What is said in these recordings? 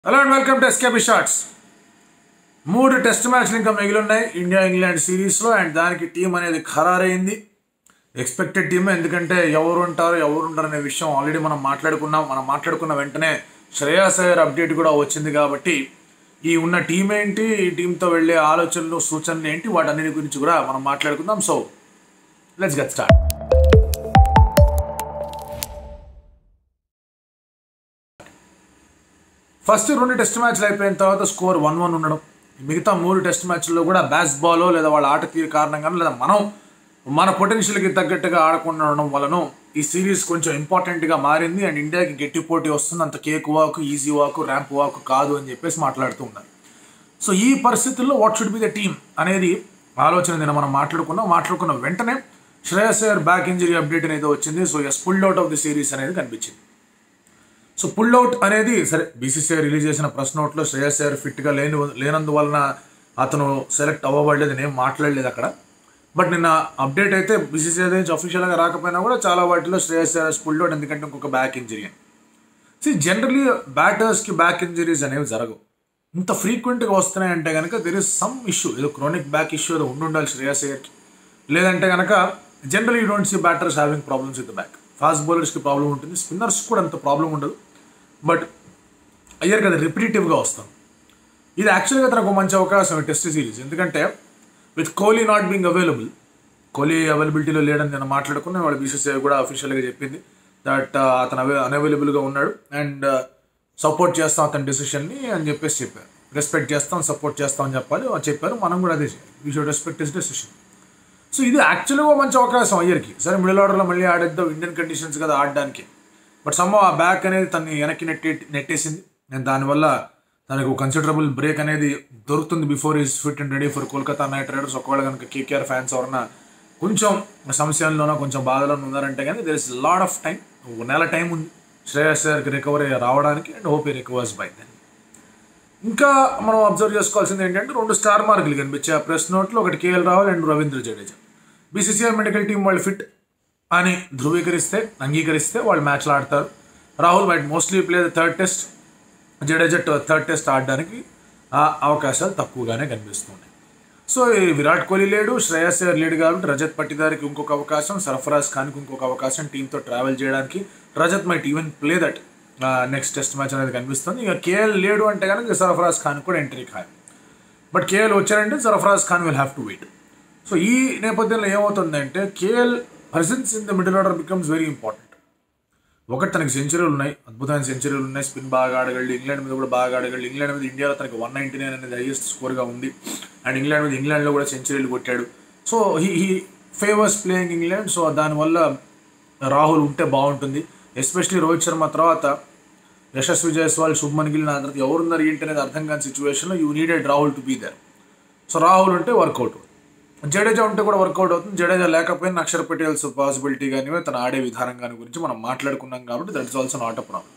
hello and welcome to SKP shorts మూడు test మ్యాచ్లు ఇంకా మిగిలి ఉన్నాయి ఇండియా ఇంగ్లాండ్ సిరీస్లో అండ్ దానికి టీం అనేది ఖరారైంది ఎక్స్పెక్టెడ్ టీమ్ ఎందుకంటే ఎవరు ఉంటారు ఎవరు ఉంటారు అనే విషయం ఆల్రెడీ మనం మాట్లాడుకున్నాం మనం మాట్లాడుకున్న వెంటనే శ్రేయాస్ అయ్యర్ అప్డేట్ కూడా వచ్చింది కాబట్టి ఈ ఉన్న టీం ఏంటి ఈ టీంతో వెళ్ళే ఆలోచనలు సూచనలు ఏంటి వాటన్నిటి గురించి కూడా మనం మాట్లాడుకుందాం so let's get start first రెండు టెస్ట్ మ్యాచ్లు అయిపోయిన తర్వాత స్కోర్ వన్ వన్ ఉండడం మిగతా మూడు టెస్ట్ మ్యాచ్ల్లో కూడా బ్యాస్ బాలో లేదా వాళ్ళ ఆట తీరు కారణంగానో లేదా మనం మన పొటెన్షియల్కి తగ్గట్టుగా ఆడకుండా ఉండడం వలన ఈ సిరీస్ కొంచెం ఇంపార్టెంట్గా మారింది అండ్ ఇండియాకి గట్టి పోటీ వస్తుంది అంత cake walk easy walk ramp walk కాదు అని చెప్పేసి మాట్లాడుతూ ఉన్నారు సో ఈ పరిస్థితుల్లో what should be the team అనేది ఆలోచన నిన్న మనం మాట్లాడుకున్నాం మాట్లాడుకున్న వెంటనే Shreyas Iyer back injury update అనేది వచ్చింది so he's pulled out of the series అనేది కనిపించింది సో పుల్ అవుట్ అనేది సరే బీసీసీఐ రిలీజ్ చేసిన ప్రెస్ నోట్లో శ్రేయస్ అయ్యర్ ఫిట్గా లేని లేనందువలన అతను సెలెక్ట్ అవ్వబడలేదు నేను మాట్లాడలేదు అక్కడ బట్ నిన్న అప్డేట్ అయితే బీసీసీఐ నుంచి అఫీషియల్గా రాకపోయినా కూడా చాలా వాటిలో శ్రేయస్ అయ్యర్ పుల్ అవుట్ ఎందుకంటే ఇంకొక బ్యాక్ ఇంజరీ అని సి జనరలీ బ్యాటర్స్కి బ్యాక్ ఇంజరీస్ అనేవి జరగవు ఇంత ఫ్రీక్వెంట్గా వస్తున్నాయంటే కనుక దెర్ ఇస్ సమ్ ఇష్యూ ఏదో క్రోనిక్ బ్యాక్ ఇష్యూ ఏదో ఉండాలి శ్రేయస్ అయ్యర్కి లేదంటే కనుక general you don't see batters having problems with back fast బౌలర్స్కి ప్రాబ్లం ఉంటుంది స్పిన్నర్స్ కూడా అంత ప్రాబ్లం ఉండదు బట్ అయ్యర్ కదా రిపిటేటివ్గా వస్తాం ఇది యాక్చువల్గా తనకు మంచి అవకాశం టెస్ట్ సిరీస్ ఎందుకంటే with Kohli not being available Kohli అవైలబిలిటీలో లేడని నేను మాట్లాడుకున్నా వాళ్ళ బీసీసీఐ కూడా అఫీషియల్గా చెప్పింది దట్ అతను అవై అన్అవైలబుల్గా ఉన్నాడు అండ్ సపోర్ట్ చేస్తాం అతని డెసిషన్ని అని చెప్పేసి చెప్పారు రెస్పెక్ట్ చేస్తాం సపోర్ట్ చేస్తాం అని చెప్పాలి వాళ్ళు చెప్పారు మనం కూడా అదే చేయాలి we should respect his decision so ఇది యాక్చువల్గా మంచి అవకాశం అయ్యర్కి సరే మిడిల్ ఆర్డర్లో మళ్ళీ ఆడేద్దాం ఇండియన్ కండిషన్స్ కదా ఆడడానికి బట్ సమ్మ ఆ బ్యాక్ అనేది తన్ని వెనక్కి నెట్టే నెట్టేసింది నేను దానివల్ల తనకు కన్సిడరబుల్ బ్రేక్ అనేది దొరుకుతుంది before he's fit and ready for Kolkata Knight Riders ఒకవేళ కనుక కేకేఆర్ ఫ్యాన్స్ ఎవరన్నా కొంచెం సమస్యల్లోనో కొంచెం బాధలో ఉన్నారంటే కానీ there is lot of time ఒక నెల టైం ఉంది శ్రేయస్ గారికి రికవరీ రావడానికి and hope he recovers by then ఇంకా మనం అబ్జర్వ్ చేసుకోవాల్సింది ఏంటంటే రెండు స్టార్ మార్కులు కనిపించాయి ఆ ప్రెస్ నోట్లో ఒకటి KL Rahul and Ravindra Jadeja BCCI medical team వాళ్ళు ఫిట్ అని ధృవీకరిస్తే అంగీకరిస్తే వాళ్ళు మ్యాచ్లు ఆడతారు Rahul but mostly play third test Jadeja third test ఆడడానికి ఆ అవకాశాలు తక్కువగానే కనిపిస్తున్నాయి సో ఈ విరాట్ కోహ్లీ లేడు శ్రేయస్ అయ్యర్ లేడు కాబట్టి రజత్ పట్టిదారికి ఇంకొక అవకాశం సర్ఫరాజ్ ఖాన్కి ఇంకొక అవకాశం టీంతో ట్రావెల్ చేయడానికి Rajat might even play that next test match అనేది కనిపిస్తుంది ఇక కేఎల్ లేడు అంటే కనుక సర్ఫరాజ్ ఖాన్ కూడా ఎంట్రీ ఖాయం బట్ కేఎల్ వచ్చారంటే Sarfaraz Khan will have to wait so ఈ నేపథ్యంలో ఏమవుతుందంటే KL presence in the middle order becomes very important ఒకటి తనకి సెంచరీలు ఉన్నాయి అద్భుతమైన సెంచరీలు ఉన్నాయి స్పిన్ బాగా ఆడగలడు ఇంగ్లాండ్ మీద కూడా బాగా ఆడగలడు ఇంగ్లాండ్ మీద ఇండియాలో తనకి వన్ నైంటీ నైన్ అనేది హైయెస్ట్ స్కోర్గా ఉంది అండ్ ఇంగ్లాండ్ మీద ఇంగ్లాండ్లో కూడా సెంచరీలు కొట్టాడు so he he favours playing England so దానివల్ల రాహుల్ ఉంటే బాగుంటుంది ఎస్పెషలీ రోహిత్ శర్మ తర్వాత యశస్వి జైస్వాల్ శుభ్మన్ గిల్ నా తర్వాత ఎవరున్నారు ఏంటి అనేది అర్థం కాని సిచ్యువేషన్లో you needed Rahul to be there so Rahul ఉంటే వర్కౌట్ జడేజా ఉంటే కూడా వర్కౌట్ అవుతుంది జడేజా లేకపోయినా అక్షర్ పటేల్స్ పాసిబిలిటీ కానీ తను ఆడే విధానం కానీ గురించి మనం మాట్లాడుకున్నాం కాబట్టి that is also not a problem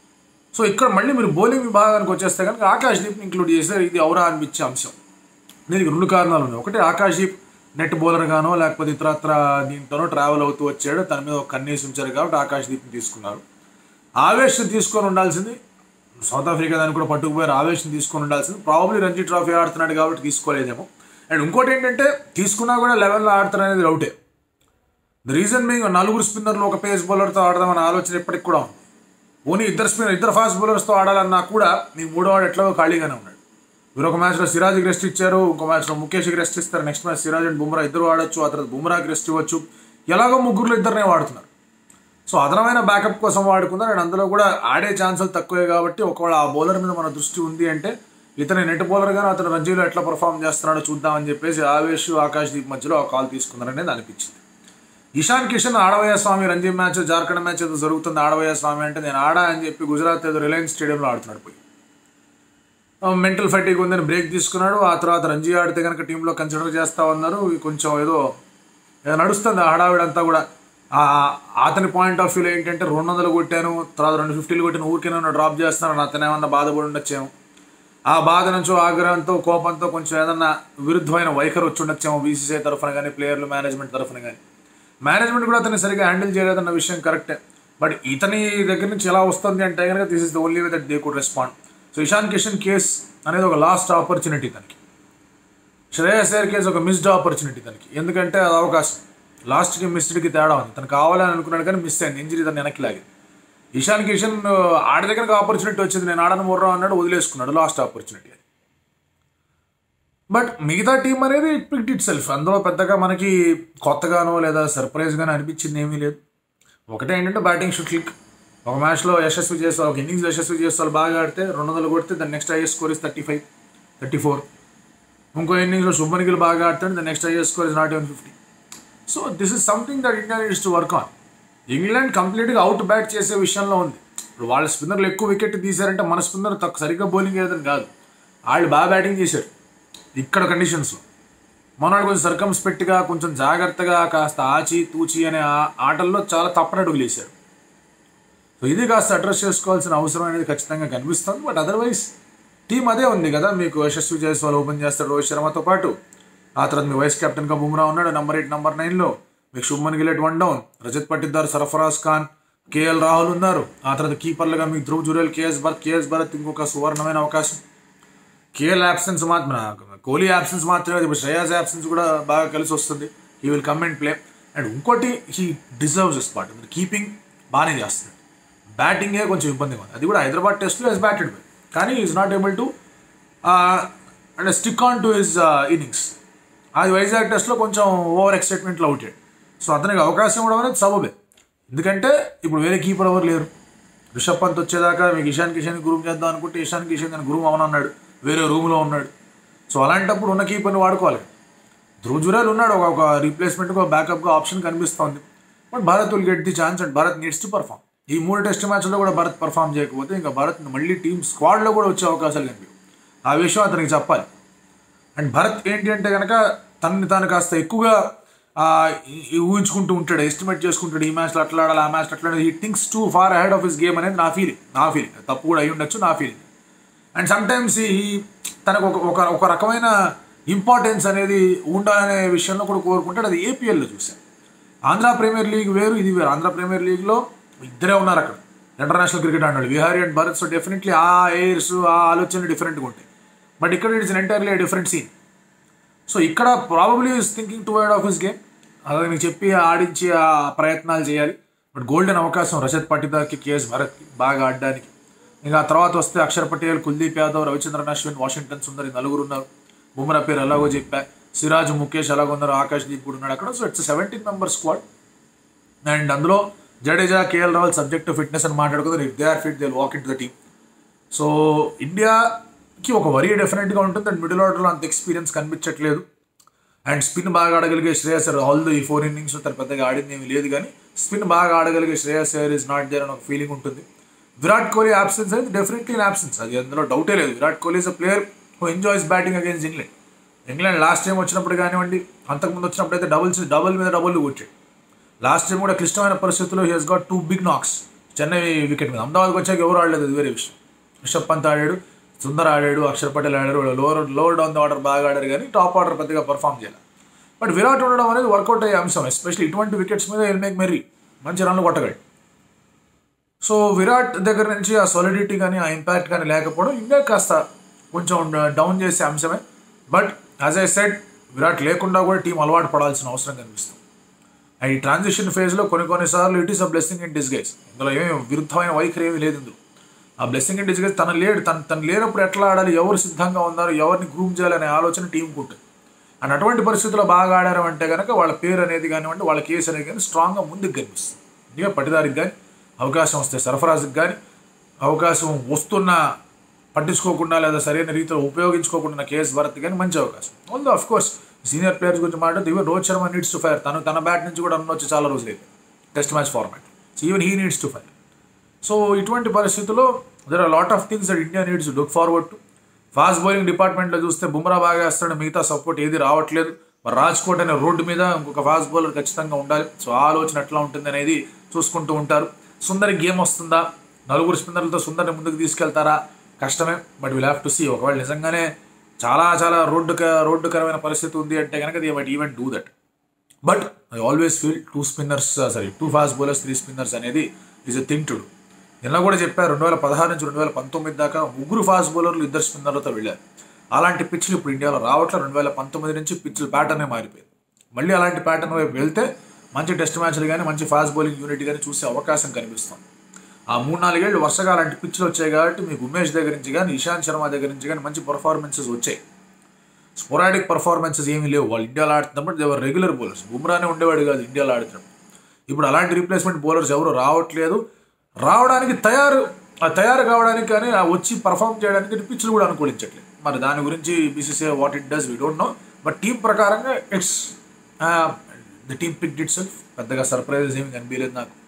so ఇక్కడ మళ్ళీ మీరు బౌలింగ్ విభాగానికి వచ్చేస్తే కనుక ఆకాష్ దీప్ని ఇంక్లూడ్ చేస్తే ఇది ఎవరా అనిపించే అంశం దీనికి రెండు కారణాలు ఉన్నాయి ఒకటి ఆకాష్ దీప్ నెట్ బౌలర్ గానో లేకపోతే ఇతరత్ర దీంతోనో ట్రావెల్ అవుతూ వచ్చాడు తన మీద ఒక కన్నేసి ఉంచారు కాబట్టి ఆకాష్ దీప్ని తీసుకున్నారు ఆవేశం తీసుకొని ఉండాల్సింది సౌత్ ఆఫ్రికా దాన్ని కూడా పట్టుకుపోయారు ఆవేశం తీసుకొని ఉండాల్సింది ప్రాబ్లీ రంజీ ట్రోఫీ ఆడుతున్నాడు కాబట్టి తీసుకోలేదేమో అండ్ ఇంకోటి ఏంటంటే తీసుకున్నా కూడా లెవెన్లో ఆడతారు అనేది డౌటే ద రీజన్ బీయింగ్ నలుగురు స్పిన్నర్లు ఒక పేస్ బౌలర్తో ఆడదామన్న ఆలోచన ఎప్పటికి కూడా ఉంది ఓన్లీ ఇద్దరు స్పిన్నర్ ఇద్దరు ఫాస్ట్ బౌలర్స్తో ఆడాలన్నా కూడా మీ మూడో వాడు ఎట్లాగో ఖాళీగానే ఉన్నాడు మీరు ఒక మ్యాచ్లో సిరాజ్కి రెస్ట్ ఇచ్చారు ఇంకో మ్యాచ్లో ముఖేష్కి రెస్ట్ ఇస్తారు next match Siraj and Bumrah ఇద్దరు ఆడొచ్చు ఆ తర్వాత బుమ్రాకి రెస్ట్ ఇవ్వచ్చు ఎలాగో ముగ్గురులో ఇద్దరినే వాడుతున్నారు సో అదనమైన బ్యాకప్ కోసం వాడుకున్నారు అండ్ అందులో కూడా ఆడే ఛాన్సులు తక్కువే కాబట్టి ఒకవేళ ఆ బౌలర్ మీద మన దృష్టి ఉంది అంటే ఇతని నెట్ బౌలర్ గాను అతను రంజీలో ఎట్లా పర్ఫామ్ చేస్తున్నాడో చూద్దామని చెప్పేసి ఆవేష్ ఆకాష్ దీప్ మధ్యలో ఆ కాల్ తీసుకున్నారనేది అనిపించింది ఇషాన్ కిషన్ ఆడవయ్య స్వామి రంజీ మ్యాచ్ జార్ఖండ్ మ్యాచ్ ఏదో జరుగుతుంది ఆడవయ్య స్వామి అంటే నేను ఆడా అని చెప్పి గుజరాత్ ఏదో రిలయన్స్ స్టేడియంలో ఆడుతున్నాడు పోయి మెంటల్ ఫైటింగ్ ఉందని బ్రేక్ తీసుకున్నాడు ఆ తర్వాత రంజీ ఆడితే కనుక టీంలో కన్సిడర్ చేస్తా ఉన్నారు కొంచెం ఏదో ఏదో నడుస్తుంది ఆ హడావిడంతా కూడా అతని పాయింట్ ఆఫ్ వ్యూలో ఏంటంటే రెండు వందలు కొట్టాను తర్వాత రెండు ఫిఫ్టీలు కొట్టిన ఊరికే డ్రాప్ చేస్తున్నాను అతను ఏమన్నా బాధపడి ఉండొచ్చేమో ఆ బాధ నుంచో ఆగ్రహంతో కోపంతో కొంచెం ఏదన్నా విరుద్ధమైన వైఖరి వచ్చి ఉండొచ్చేమో బీసీసీఐ తరఫున కానీ ప్లేయర్లు మేనేజ్మెంట్ తరఫున కానీ మేనేజ్మెంట్ కూడా అతన్ని సరిగ్గా హ్యాండిల్ చేయలేదన్న విషయం కరెక్టే బట్ ఇతని దగ్గర నుంచి ఎలా వస్తుంది అంటే కనుక this is the only way that they could respond so Ishan Kishan case అనేది ఒక లాస్ట్ ఆపర్చునిటీ తనకి శ్రేయస్ అయ్యర్ కేసు ఒక మిస్డ్ ఆపర్చునిటీ తనకి ఎందుకంటే అది అవకాశం లాస్ట్కి మిస్డ్కి తేడా ఉంది తను కావాలని అనుకున్నాడు కానీ మిస్ అయింది ఇంజరీ తను వెనక్కి లాగింది ఇషాన్ కిషన్ ఆడి దగ్గరకు ఆపర్చునిటీ వచ్చింది నేను ఆడను మొర్రా అన్నాడు వదిలేసుకున్నాడు లాస్ట్ ఆపర్చునిటీ అది బట్ మిగతా టీం అనేది ఇట్ పిక్ట్ ఇట్ సెల్ఫ్ అందులో పెద్దగా మనకి కొత్తగానో లేదా సర్ప్రైజ్గానో అనిపించింది ఏమీ లేదు ఒకటే ఏంటంటే బ్యాటింగ్ షుడ్ క్లిక్ ఒక మ్యాచ్లో యశస్వి చేస్తారు ఒక ఇన్నింగ్స్ యశస్వి చేస్తారు బాగా ఆడితే రెండు వందలు కొడితే దాని next highest score is thirty five thirty four ఇంకో ఇన్నింగ్స్లో శుభన్ గిల్ బాగా ఆడతాడు the next highest score is not even fifty so this is something that India needs to work on England కంప్లీట్గా అవుట్ బ్యాట్ చేసే విషయంలో ఉంది ఇప్పుడు వాళ్ళ స్పిన్నర్లు ఎక్కువ వికెట్ తీశారంటే మన స్పిన్నర్ తక్కువ సరిగ్గా బౌలింగ్ వేయదని కాదు వాళ్ళు బాగా బ్యాటింగ్ చేశారు ఇక్కడ కండిషన్స్లో మొన్నటి కొంచెం సర్కమ్స్పెక్ట్గా కొంచెం జాగ్రత్తగా కాస్త ఆచి తూచి అనే ఆ- ఆటల్లో చాలా తప్పనడుగులు వేశారు సో ఇది కాస్త అడ్రస్ చేసుకోవాల్సిన అవసరం అనేది ఖచ్చితంగా కనిపిస్తుంది బట్ అదర్వైజ్ టీం అదే ఉంది కదా మీకు యశస్వి జైస్వాల్ ఓపెన్ చేస్తారు రోహిత్ శర్మతో పాటు ఆ తర్వాత మీ వైస్ కెప్టెన్గా బుమ్రా ఉన్నాడు నెంబర్ ఎయిట్ నెంబర్ నైన్లో మీకు Shubman Gill at one down Rajat Patidar Sarfaraz Khan KL Rahul ఉన్నారు ఆ తర్వాత కీపర్లుగా మీకు ధ్రువ్ జురేల్ కేఎస్ భరత్ కేఎస్ భరత్ ఇంకొక సువర్ణమైన అవకాశం కేఎల్ యాబ్సెన్స్ మాత్రం కోహ్లీ యాబ్సెన్స్ మాత్రమే కాదు, ఇప్పుడు శ్రేయాస్ యాబ్సెన్స్ కూడా బాగా కలిసి వస్తుంది he will come and play and ఇంకోటి హీ డిజర్వ్స్ స్పాట్ కీపింగ్ బాగానే చేస్తుంది బ్యాటింగే కొంచెం ఇబ్బందిగా ఉంది అది కూడా హైదరాబాద్ టెస్ట్లో హెస్ బ్యాటెడ్ బై కానీ he's not able to and stick on to his innings అది వైజాగ్ టెస్ట్లో కొంచెం ఓవర్ ఎక్సైట్మెంట్లో అవుతాడు సో అతనికి అవకాశం ఇవ్వడం అనేది సబబే ఎందుకంటే ఇప్పుడు వేరే కీపర్ ఎవరు లేరు రిషబ్ పంత్ వచ్చేదాకా మీకు ఇషాన్ కిషన్ గురూమ్ చేద్దాం అనుకుంటే ఇషాన్ కిషన్ దాని గురూమ్ అవనన్నాడు వేరే రూమ్లో ఉన్నాడు సో అలాంటప్పుడు ఉన్న కీపర్ని వాడుకోవాలి ధ్రువ్ జురేల్ ఉన్నాడు ఒక ఒక రీప్లేస్మెంట్గా బ్యాకప్గా ఆప్షన్ కనిపిస్తోంది but Bharat will get the chance and Bharat needs to perform ఈ మూడు టెస్ట్ మ్యాచ్లో కూడా భారత్ పర్ఫామ్ చేయకపోతే ఇంకా భారత్ మళ్ళీ టీమ్ స్క్వాడ్లో కూడా వచ్చే అవకాశాలు కనిపి ఆ విషయం అతనికి చెప్పాలి అండ్ భరత్ ఏంటి అంటే కనుక తనని తాను కాస్త ఎక్కువగా ఆ, ఈ- ఈ ఊహించుకుంటూ ఉంటాడు ఎస్టిమేట్ చేసుకుంటాడు ఈ మ్యాచ్లో అట్లా ఆడాలి ఆ మ్యాచ్లో అట్లా ఈ things too far ahead of his game అనేది నా ఫీలింగ్ నా ఫీలింగ్ తప్పు కూడా అయి ఉండొచ్చు నా ఫీలింగ్ అండ్ సమ్టైమ్స్ ఈ తనకు ఒక ఒక ఒక రకమైన ఇంపార్టెన్స్ అనేది ఉండాలనే విషయంలో కూడా కోరుకుంటాడు అది ఏపీఎల్లో చూశాను ఆంధ్ర ప్రీమియర్ లీగ్ వేరు ఇది వేరు ఆంధ్ర ప్రీమియర్ లీగ్లో ఇద్దరే ఉన్నారు అక్కడ ఇంటర్నేషనల్ క్రికెట్ ఆడినాడు Vihari and Bharat so definitely ఆ ఎయిర్స్ ఆ ఆలోచనలు డిఫరెంట్గా ఉంటాయి బట్ ఇక్కడ it's entirely different scene so ఇక్కడ probably he's thinking too wide of his game అతనికి చెప్పి ఆడించి ఆ ప్రయత్నాలు చేయాలి బట్ గోల్డెన్ అవకాశం రజత్ పట్టిదార్కి కేఎస్ భరత్కి బాగా ఆడడానికి ఇంకా ఆ తర్వాత వస్తే అక్షర్ పటేల్ కుల్దీప్ యాదవ్ రవిచంద్రన్ అశ్విన్ వాషింగ్టన్ సుందరి నలుగురు ఉన్నారు బుమ్రా పేరు ఎలాగో చెప్పా సిరాజ్ ముఖేష్ ఎలాగో ఉన్నారు ఆకాష్ దీప్ కూడా ఉన్నాడు అక్కడ so it's seventeen member squad and అందులో Jadeja KL Rahul subject fitness అని మాట్లాడుకుంటారు if they are fit they walk into the team so ఇండియాకి ఒక వరి డెఫినెట్గా ఉంటుంది అండ్ మిడిల్ ఆర్డర్లో అంత ఎక్స్పీరియన్స్ కనిపించట్లేదు అండ్ స్పిన్ బాగా ఆడగలిగే శ్రేయస్ ఆల్ ఈ ఫోర్ ఇన్నింగ్స్ తను పెద్దగా ఆడింది ఏమీ లేదు కానీ స్పిన్ బాగా ఆడగలిగే Shreyas Iyer is not there అని ఒక ఫీలింగ్ ఉంటుంది విరాట్ కోహ్లీ ఆబ్సెన్స్ అనేది డెఫినెట్లీ ఆబ్సెన్స్ అది అందులో డౌటే లేదు Virat Kohli is a player who enjoys batting against England England last time వచ్చినప్పుడు కానివ్వండి అంతకుముందు వచ్చినప్పుడు అయితే డబుల్స్ డబుల్ మీద డబుల్ కొట్టాడు లాస్ట్ టైం కూడా క్లిష్టమైన పరిస్థితుల్లో he he's got two big knocks Chennai wicket మీద అహ్మదాబాద్కి వచ్చాక ఎవరు ఆడలేదు అది వేరే విషయం రిషబ్ పంత్ ఆడాడు సుందర్ ఆడాడు అక్షర్ పటేల్ ఆడారు వాళ్ళు lower lower down the order బాగా ఆడారు కానీ టాప్ ఆర్డర్ పెద్దగా పర్ఫామ్ చేయాలి బట్ విరాట్ ఉండడం అనేది వర్కౌట్ అయ్యే అంశం ఎస్పెషల్లీ ఇటువంటి వికెట్స్ మీద ఎల్ మేక్ మెర్రీ మంచి రన్లు కొట్టగలడు సో విరాట్ దగ్గర నుంచి ఆ సాలిడిటీ కానీ ఆ ఇంపాక్ట్ కానీ లేకపోవడం ఇండియా కాస్త కొంచెం డౌన్ చేసే అంశమే but as I said Virat లేకుండా కూడా టీం అలవాటు పడాల్సిన అవసరం కనిపిస్తుంది అండ్ ఈ ట్రాన్సిషన్ ఫేజ్లో కొన్ని కొన్నిసార్లు it is a blessing in disguise ఇందులో ఏమీ విరుద్ధమైన వైఖరి ఏమీ లేదు ఇందులో ఆ బ్లెస్సింగ్ ఇన్ డిస్గైజ్ తన లేడు తన తను లేనప్పుడు ఎట్లా ఆడాలి ఎవరు సిద్ధంగా ఉన్నారు ఎవరిని గ్రూప్ చేయాలనే ఆలోచన టీంకు ఉంటుంది అండ్ అటువంటి పరిస్థితుల్లో బాగా ఆడారు అంటే కనుక వాళ్ళ పేరు అనేది కానివ్వండి వాళ్ళ కేసు అనేది కానీ స్ట్రాంగ్గా ముందుకు కనిపిస్తుంది ఇంకా పట్టిదారికి కానీ అవకాశం వస్తే సరఫరాజుకి కానీ అవకాశం వస్తున్న పట్టించుకోకుండా లేదా సరైన రీతిలో ఉపయోగించుకోకుండా కేఎస్ భరత్ కానీ మంచి అవకాశం ఉంది ఆఫ్ కోర్స్ సీనియర్ ప్లేయర్స్ గురించి మాట్లాడితే even Rohit Sharma needs to fire తను తన బ్యాట్ నుంచి కూడా అన్న వచ్చి చాలా రోజులు test match format so even he needs to fire so ఇటువంటి పరిస్థితుల్లో there are lot of things that India needs look forward to fast bowling డిపార్ట్మెంట్లో చూస్తే బుమ్రా బాగా వేస్తాడు మిగతా సపోర్ట్ ఏది రావట్లేదు మరి రాజ్కోట్ అనే రోడ్డు మీద ఇంకొక ఫాస్ట్ బౌలర్ ఖచ్చితంగా ఉండాలి సో ఆ ఆలోచన ఎట్లా ఉంటుంది అనేది చూసుకుంటూ ఉంటారు సుందరి గేమ్ వస్తుందా నలుగురు స్పిన్నర్లతో సుందర్ని ముందుకు తీసుకెళ్తారా కష్టమే but will have to see ఒకవేళ నిజంగానే చాలా చాలా రోడ్డు రోడ్డుకరమైన పరిస్థితి ఉంది అంటే కనుక they but even do that but I always feel two spinners sorry two fast bowlers three spinners అనేది is a thing to do నిన్న కూడా చెప్పారు రెండు వేల పదహారు నుంచి రెండు వేల పంతొమ్మిది దాకా ముగ్గురు ఫాస్ట్ బౌలర్లు ఇద్దరు స్పిన్నర్లతో వెళ్ళారు అలాంటి పిచ్లు ఇప్పుడు ఇండియాలో రావట్లేదు రెండు వేల పంతొమ్మిది నుంచి పిచ్ల ప్యాటర్నే మారిపోయింది మళ్ళీ అలాంటి ప్యాటర్న్ వైపు వెళ్తే మంచి టెస్ట్ మ్యాచ్లు కానీ మంచి ఫాస్ట్ బౌలింగ్ యూనిట్ కానీ చూసే అవకాశం కనిపిస్తుంది ఆ మూడు నాలుగేళ్ళు వరుసగా అలాంటి పిచ్లు వచ్చాయి కాబట్టి మీకు ఉమేష్ దగ్గర నుంచి కానీ ఇషాంత్ శర్మ దగ్గర నుంచి కానీ మంచి పర్ఫార్మెన్సెస్ వచ్చాయి స్పోరాడిక్ పర్ఫార్మెన్సెస్ ఏమీ లేవు వాళ్ళు ఇండియాలో ఆడుతున్నప్పుడు దేవర్ రెగ్యులర్ బౌలర్స్ బుమ్రానే ఉండేవాడు కాదు ఇండియాలో ఆడుతున్నప్పుడు ఇప్పుడు అలాంటి రీప్లేస్మెంట్ బౌలర్స్ ఎవరు రావట్లేదు రావడానికి తయారు ఆ తయారు కావడానికి కానీ ఆ వచ్చి పర్ఫామ్ చేయడానికి పిచ్లు కూడా అనుకూలించట్లేదు మరి దాని గురించి BCCI what it does we don't know but team ప్రకారంగా it's the team pick itself పెద్దగా సర్ప్రైజెస్ ఏమి కనిపించలేదు నాకు